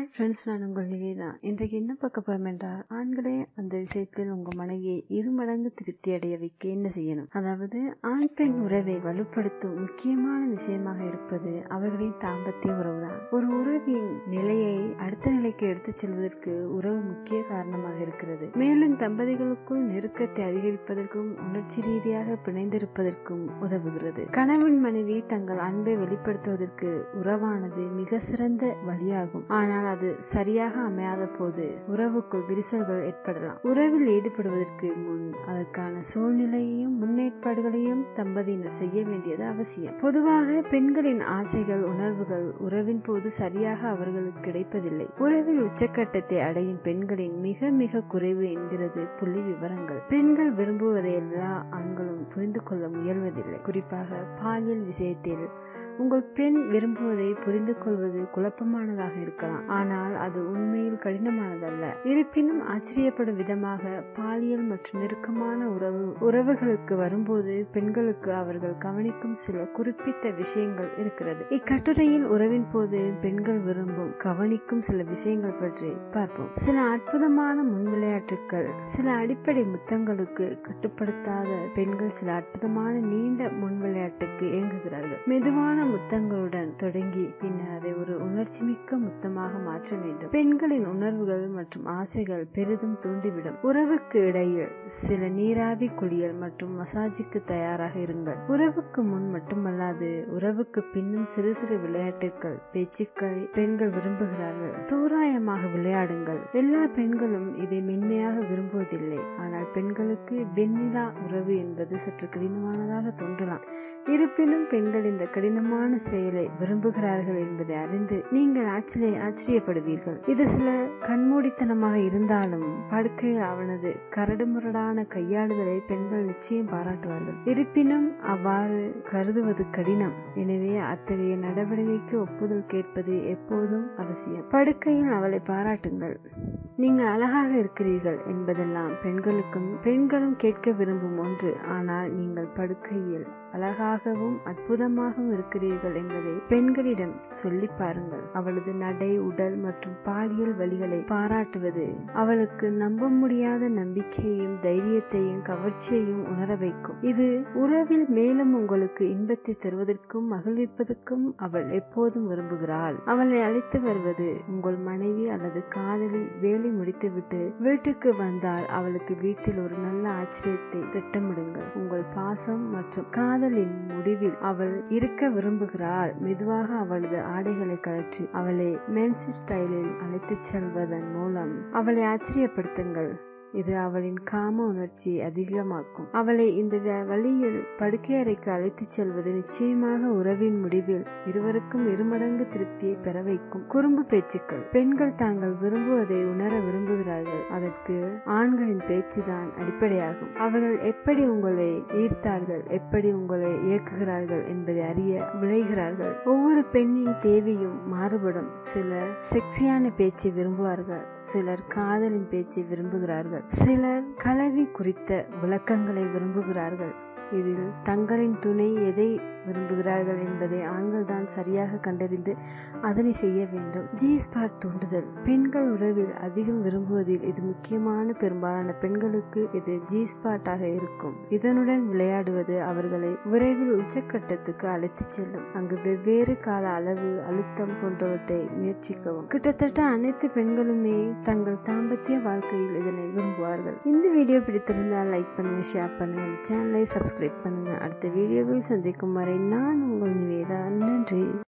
friends நான் உங்கள் நிவேதா இன்றைக்கு என்ன பார்க்க போறோம் என்றால் ஆண்களே அந்த விஷயத்தில் உங்க மனைவியை இருமடங்கு திருப்தி அடைய வைக்க என்ன செய்யணும் அதாவது ஆண் பெண் உறவை வலுப்படுத்தும் முக்கியமான விஷயமாக இருப்பது அவர்களின் தாம்பத்திய உறவுதான் ஒரு உறவின் நிலையை அடுத்த நிலைக்கு எடுத்துச் செல்வதற்கு உறவு முக்கிய காரணமாக இருக்கிறது மேலும் தம்பதிகளுக்குள் நெருக்கத்தை அதிகரிப்பதற்கும் உணர்ச்சி ரீதியாக பிணைந்திருப்பதற்கும் உதவுகிறது கணவன் மனைவி தங்கள் அன்பை வெளிப்படுத்துவதற்கு உறவானது மிக சிறந்த வழியாகும் ஆனால் அது சரியாக அமையாத போது உறவுக்குள் விரிசல்கள் ஏற்படலாம் உறவில் ஈடுபடுவதற்கு முன் அதற்கான சூழ்நிலையையும் முன்னேற்பாடுகளையும் தம்பதியினர் செய்ய வேண்டியது அவசியம் பொதுவாக பெண்களின் ஆசைகள் உணர்வுகள் உறவின் போது சரியாக அவர்களுக்கு கிடைப்பதில்லை உறவில் உச்சக்கட்டத்தை அடையும் பெண்களின் மிக மிக குறைவு என்கிறது புள்ளி விவரங்கள் பெண்கள் விரும்புவதை எல்லா ஆண்களும் புரிந்து கொள்ள முயல்வதில்லை குறிப்பாக பாலியல் விஷயத்தில் உங்கள் பெண் விரும்புவதை புரிந்து கொள்வது குழப்பமானதாக இருக்கலாம் ஆனால் அது உண்மையில் கடினமானதல்ல இருப்பினும் ஆச்சரியப்படும் விதமாக பாலியல் மற்றும் நெருக்கமான உறவு உறவுகளுக்கு வரும்போது பெண்களுக்கு அவர்கள் கவனிக்கும் சில குறிப்பிட்ட விஷயங்கள் இருக்கிறது இக்கட்டுரையில் உறவின் போது பெண்கள் விரும்பும் கவனிக்கும் சில விஷயங்கள் பற்றி பார்ப்போம் சில அற்புதமான முன் விளையாட்டுகள் சில அடிப்படை முத்தங்களுக்கு கட்டுப்படுத்தாத பெண்கள் சில அற்புதமான நீண்ட முன் விளையாட்டுக்கு இயங்குகிறார்கள் மெதுவான முத்தங்களுடன் தொடங்கி பின்னர் அதை ஒரு உணர்ச்சி மிக்க முத்தமாக மாற்ற வேண்டும் பெண்களின் உணர்வுகள் மற்றும் ஆசைகள் பெரிதும் தூண்டிவிடும் உறவுக்கு இடையில் சில நீராவி குளியல் மற்றும் மசாஜுக்கு தயாராக இருங்கள் உறவுக்கு முன் மட்டுமல்லாது உறவுக்கு பின்னும் சிறு சிறு விளையாட்டுகள் பேச்சுக்களை பெண்கள் விரும்புகிறார்கள் தோராயமாக விளையாடுங்கள் எல்லா பெண்களும் இதை மென்மையாக விரும்புவதில்லை ஆனால் பெண்களுக்கு வெண்ணிலா உறவு என்பது சற்று கடினமானதாக தோன்றலாம் இருப்பினும் பெண்கள் இந்த கடினமான செயலை விரும்புகிறார்கள் என்பதை அறிந்து நீங்கள் ஆச்சரிய ஆச்சரியப்படுவீர்கள் இது சில கண்மூடித்தனமாக இருந்தாலும் படுக்கையில் அவனது கரடுமுரடான கையாளுதலை பெண்கள் நிச்சயம் பாராட்டுவார்கள் இருப்பினும் அவ்வாறு கருதுவது கடினம் எனவே அத்தகைய நடவடிக்கைக்கு ஒப்புதல் கேட்பது எப்போதும் அவசியம் படுக்கையில் அவளை பாராட்டுங்கள் நீங்கள் அழகாக இருக்கிறீர்கள் என்பதெல்லாம் பெண்களுக்கும் பெண்களும் கேட்க விரும்பும் ஒன்று ஆனால் நீங்கள் படுக்கையில் அழகாகவும் அற்புதமாகவும் இருக்கிறீர்கள் என்பதை பெண்களிடம் சொல்லி பாருங்கள் அவளது நடை உடல் மற்றும் பாலியல் வழிகளை பாராட்டுவது அவளுக்கு நம்ப முடியாத நம்பிக்கையையும் தைரியத்தையும் கவர்ச்சியையும் உணர வைக்கும் இது உறவில் மேலும் உங்களுக்கு இன்பத்தை தருவதற்கும் மகிழ்விப்பதற்கும் அவள் எப்போதும் விரும்புகிறாள் அவளை அழைத்து வருவது உங்கள் மனைவி அல்லது காதலி வேலை முடித்துவிட்டு வீட்டுக்கு வந்தால் அவளுக்கு வீட்டில் ஒரு நல்ல ஆச்சரியத்தை திட்டமிடுங்கள் உங்கள் பாசம் மற்றும் காதலின் முடிவில் அவள் இருக்க விரும்புகிறாள் மெதுவாக அவளது ஆடைகளை கழற்றி அவளை மென்சி ஸ்டைலில் அழைத்துச் செல்வதன் மூலம் அவளை ஆச்சரியப்படுத்துங்கள் இது அவளின் காம உணர்ச்சியை அதிகமாக்கும் அவளை இந்த வழியில் படுக்கை அறைக்கு அழைத்துச் செல்வது நிச்சயமாக உறவின் முடிவில் இருவருக்கும் இருமடங்கு திருப்தியை பெற வைக்கும் குறும்பு பேச்சுக்கள் பெண்கள் தாங்கள் விரும்புவதை உணர விரும்புகிறார்கள் அதற்கு ஆண்களின் பேச்சுதான் அடிப்படையாகும் அவர்கள் எப்படி உங்களை ஈர்த்தார்கள் எப்படி உங்களை இயக்குகிறார்கள் என்பதை அறிய விளைகிறார்கள் ஒவ்வொரு பெண்ணின் தேவையும் மாறுபடும் சிலர் செக்ஸியான பேச்சை விரும்புவார்கள் சிலர் காதலின் பேச்சை விரும்புகிறார்கள் சிலர் கலவி குறித்த விளக்கங்களை விரும்புகிறார்கள் இதில் தங்களின் துணை எதை விரும்புகிறார்கள் என்பதை ஆண்கள் தான் சரியாக கண்டறிந்து அதனை செய்ய வேண்டும் ஜி ஸ்பாட் தூண்டுதல் பெண்கள் உறவில் அதிகம் விரும்புவதில் இது முக்கியமான பெரும்பாலான பெண்களுக்கு இது ஜி ஸ்பாட்டாக இருக்கும் இதனுடன் விளையாடுவது அவர்களை விரைவில் உச்சக்கட்டத்துக்கு அழைத்துச் செல்லும் அங்கு வெவ்வேறு கால அளவு அழுத்தம் போன்றவற்றை முயற்சிக்கவும் கிட்டத்தட்ட அனைத்து பெண்களுமே தங்கள் தாம்பத்திய வாழ்க்கையில் இதனை விரும்புவார்கள் இந்த வீடியோ பிடித்திருந்தால் லைக் பண்ணுங்க ஷேர் பண்ணுங்க சேனலை சப்ஸ்கிரைப் பண்ணுங்க அடுத்த வீடியோவில் சந்திக்கும் வரை நான் உங்கள் நிவேதா நன்றி